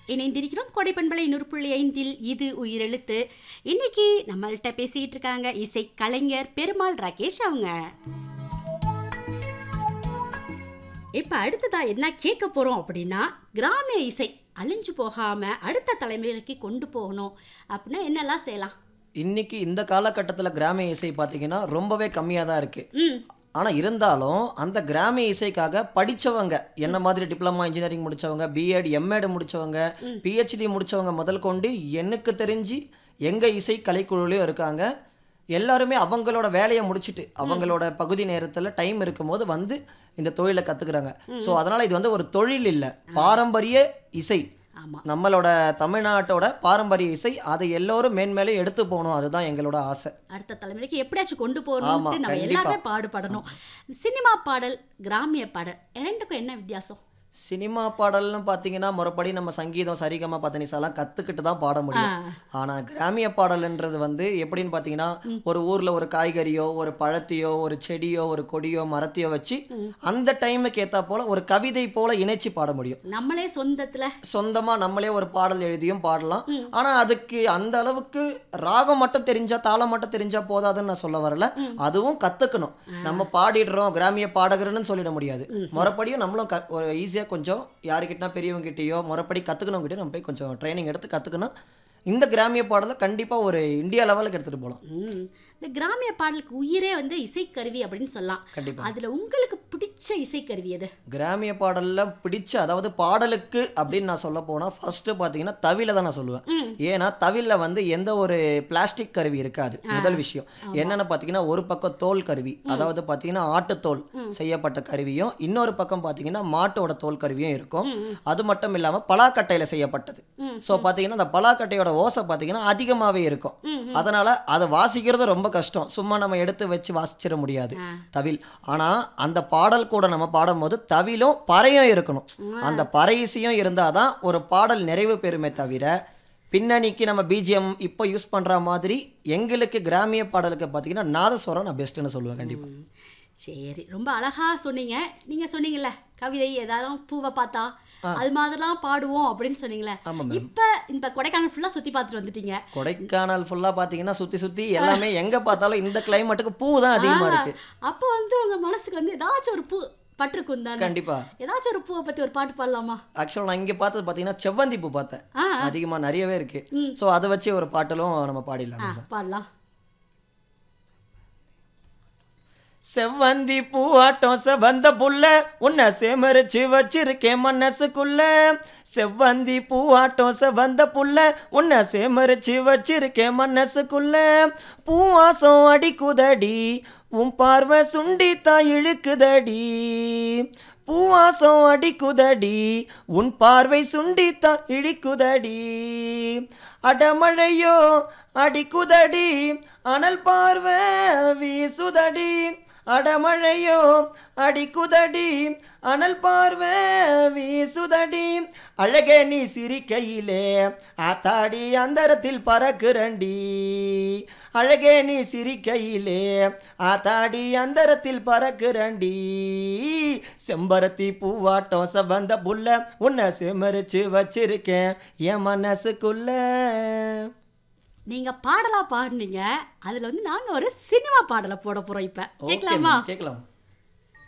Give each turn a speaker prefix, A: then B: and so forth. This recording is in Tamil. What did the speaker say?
A: இணைந்திருக்கிறோம் கொடைப்பண்பலை நூறு புள்ளி ஐந்தில் இது உயிரெழுத்து இன்னைக்கு நம்மள்ட்ட பேசிக்கிட்டு இருக்காங்க இசை கலைஞர் பெருமாள் ராகேஷ் அவங்க இப்போ அடுத்ததா என்ன கேட்க போகிறோம் அப்படின்னா கிராமிய இசை அழிஞ்சு போகாமல் அடுத்த தலைமுறைக்கு கொண்டு போகணும் அப்படின்னா என்னெல்லாம் செய்யலாம்
B: இன்னைக்கு இந்த காலகட்டத்தில் கிராமிய இசை பார்த்தீங்கன்னா ரொம்பவே கம்மியாக தான் இருக்குது
A: ம்
B: ஆனால் இருந்தாலும் அந்த கிராமிய இசைக்காக படித்தவங்க என்ன மாதிரி டிப்ளமா இன்ஜினியரிங் முடித்தவங்க பிஎட் எம்எட் முடித்தவங்க பிஹெச்டி முடித்தவங்க முதல் கொண்டு எனக்கு தெரிஞ்சு எங்கள் இசை கலைக்குழுலையும் இருக்காங்க எல்லாருமே அவங்களோட வேலையை முடிச்சுட்டு அவங்களோட பகுதி நேரத்தில் டைம் இருக்கும்போது வந்து இந்த தொழிலை கற்றுக்குறாங்க ஸோ அதனால் இது வந்து ஒரு தொழில் இல்லை பாரம்பரிய இசை
A: ஆமாம்
B: நம்மளோட தமிழ்நாட்டோட பாரம்பரிய இசை அதை எல்லோரும் மேன்மேலே எடுத்து போகணும் அதுதான் எங்களோட ஆசை
A: அடுத்த தலைமுறைக்கு எப்படியாச்சும் கொண்டு
B: ஆமா,
A: போகணும்னு நம்ம
B: கண்டிப்பா.
A: எல்லாருமே பாடுபடணும் சினிமா பாடல் கிராமிய பாடல் ரெண்டுக்கும் என்ன வித்தியாசம்
B: சினிமா பாடல்னு பார்த்தீங்கன்னா முறைப்படி நம்ம சங்கீதம் சரிகமா பத்தனிசாலாம் கற்றுக்கிட்டு தான் பாட முடியும்
A: ஆ.
B: ஆனால் கிராமிய பாடல்ன்றது வந்து எப்படின்னு பார்த்தீங்கன்னா ஒரு ஊரில் ஒரு காய்கறியோ ஒரு பழத்தையோ ஒரு செடியோ ஒரு கொடியோ மரத்தையோ வச்சு அந்த டைமுக்கு ஏற்றா போல ஒரு கவிதை போல இணைச்சி பாட முடியும்
A: நம்மளே சொந்தத்துல
B: சொந்தமாக நம்மளே ஒரு பாடல் எழுதியும் பாடலாம் ஆனால் அதுக்கு அந்த அளவுக்கு ராகம் மட்டும் தெரிஞ்சா தாளம் மட்டும் தெரிஞ்சா போதாதுன்னு நான் சொல்ல வரல அதுவும் கற்றுக்கணும் நம்ம பாடிடுறோம் கிராமிய பாடகர்னு சொல்லிட முடியாது முறைப்படியும் நம்மளும் க ஒரு ஈஸியாக கொஞ்சம் யாருக்கிட்டனா பெரியவங்ககிட்டயோ முறைப்படி கற்றுக்கணுங்கிட்டே நம்ம போய் கொஞ்சம் ட்ரைனிங் எடுத்து கற்றுக்கணும் இந்த கிராமிய பாடலை கண்டிப்பாக ஒரு இந்தியா லெவலுக்கு எடுத்துகிட்டு போகலாம்
A: ம். இந்த கிராமிய பாடலுக்கு உயிரே வந்து இசைக்கருவி அப்படின்னு சொல்லலாம்
B: கண்டிப்பாக
A: அதுல உங்களுக்கு பிடிச்ச இசைக்கருவி எது
B: கிராமிய பாடலில் பிடிச்ச அதாவது பாடலுக்கு அப்படின்னு நான் சொல்ல போனால் ஃபர்ஸ்ட்டு பார்த்தீங்கன்னா தவில தான் நான் சொல்லுவேன் ஏன்னா தவிலில் வந்து எந்த ஒரு பிளாஸ்டிக் கருவி இருக்காது முதல் விஷயம் என்னென்னு பார்த்தீங்கன்னா ஒரு பக்கம் தோல் கருவி அதாவது பார்த்தீங்கன்னா ஆட்டுத்தோல் செய்யப்பட்ட கருவியும் இன்னொரு பக்கம் பார்த்தீங்கன்னா மாட்டோட தோல் கருவியும் இருக்கும் அது மட்டும் இல்லாமல் பலாக்கட்டையில் செய்யப்பட்டது ஸோ பார்த்தீங்கன்னா அந்த பலாக்கட்டையோட ஓசை பார்த்தீங்கன்னா அதிகமாகவே இருக்கும் அதனால் அதை வாசிக்கிறது ரொம்ப கஷ்டம் சும்மா நம்ம எடுத்து வச்சு வாசிச்சிட முடியாது தவில் ஆனால் அந்த பாடல் கூட நம்ம பாடும்போது தவிலும் பறையும் இருக்கணும் அந்த பறை இசையும் இருந்தால் தான் ஒரு பாடல் நிறைவு பெறுமே தவிர பின்னணிக்கு நம்ம பிஜிஎம் இப்போ யூஸ் பண்ணுற மாதிரி எங்களுக்கு கிராமிய பாடலுக்கு பார்த்தீங்கன்னா நாதஸ்வரம் நான் பெஸ்ட்டுன்னு சொல்லுவேன் கண்டிப்பாக
A: ம். சரி ரொம்ப அழகா சொன்னீங்க நீங்க சொன்னீங்கல்ல கவிதை ஏதாவது பூவை பார்த்தா அது மாதிரிலாம் பாடுவோம் அப்படின்னு சொன்னீங்களே
B: ஆமாம் மேம்
A: இப்ப இந்த கொடைக்கானல் ஃபுல்லா சுத்தி பார்த்துட்டு வந்துட்டீங்க
B: கொடைக்கானல் ஃபுல்லாக பார்த்தீங்கன்னா சுற்றி சுற்றி எல்லாமே எங்கே பார்த்தாலும் இந்த கிளைமேட்டுக்கு பூ தான் அதிகமாக இருக்குது
A: அப்போ வந்து உங்க மனசுக்கு வந்து ஏதாச்சும் ஒரு பூ பட்டிருக்கும் தானே
B: கண்டிப்பாக
A: ஏதாச்சும் ஒரு பூவை பத்தி ஒரு பாட்டு பாடலாமா
B: ஆக்சுவலாக நான் இங்கே பார்த்தது பார்த்தீங்கன்னா செவ்வந்தி பூ பார்த்தேன்
A: ஆ
B: அதிகமாக நிறையவே இருக்கு ஸோ அதை வச்சு ஒரு பாட்டலும் நம்ம பாடிடலாம்
A: ஆ,
B: நம்ம.
A: பாடலாம்
B: செவ்வந்தி பூவாட்டம் செவந்த புள்ள உன்னை சேமரிச்சு வச்சிருக்கேன் மனசுக்குள்ள செவ்வந்தி பூவாட்டம் செவந்த புள்ள உன்னை சேமரிச்சு வச்சிருக்கேன் மனசுக்குள்ள பூவாசம் அடிக்குதடி உன் பார்வை சுண்டித்தா இழுக்குதடி பூவாசம் அடிக்குதடி உன் பார்வை சுண்டித்தா இழிக்குதடி அடமழையோ அடிக்குதடி அனல் பார்வை வீசுதடி அடமழையோ அடிக்குதடி அனல் பார்வை வீசுதடி அழகே நீ சிரிக்கையிலே ஆத்தாடி அந்தரத்தில் பறக்குறண்டி அழகே நீ சிரிக்கையிலே ஆத்தாடி அந்தரத்தில் பறக்குறண்டி செம்பருத்தி பூவாட்டம் செவந்த புல்ல உன்னை செமரிச்சு வச்சிருக்கேன் என் மனசுக்குள்ள
A: நீங்க பாடலா பாடுனீங்க அதுல வந்து நாங்க ஒரு சினிமா பாடலை போட போறோம் இப்ப
B: ஓகே
A: கேட்கலாமா
B: கேட்கலாம்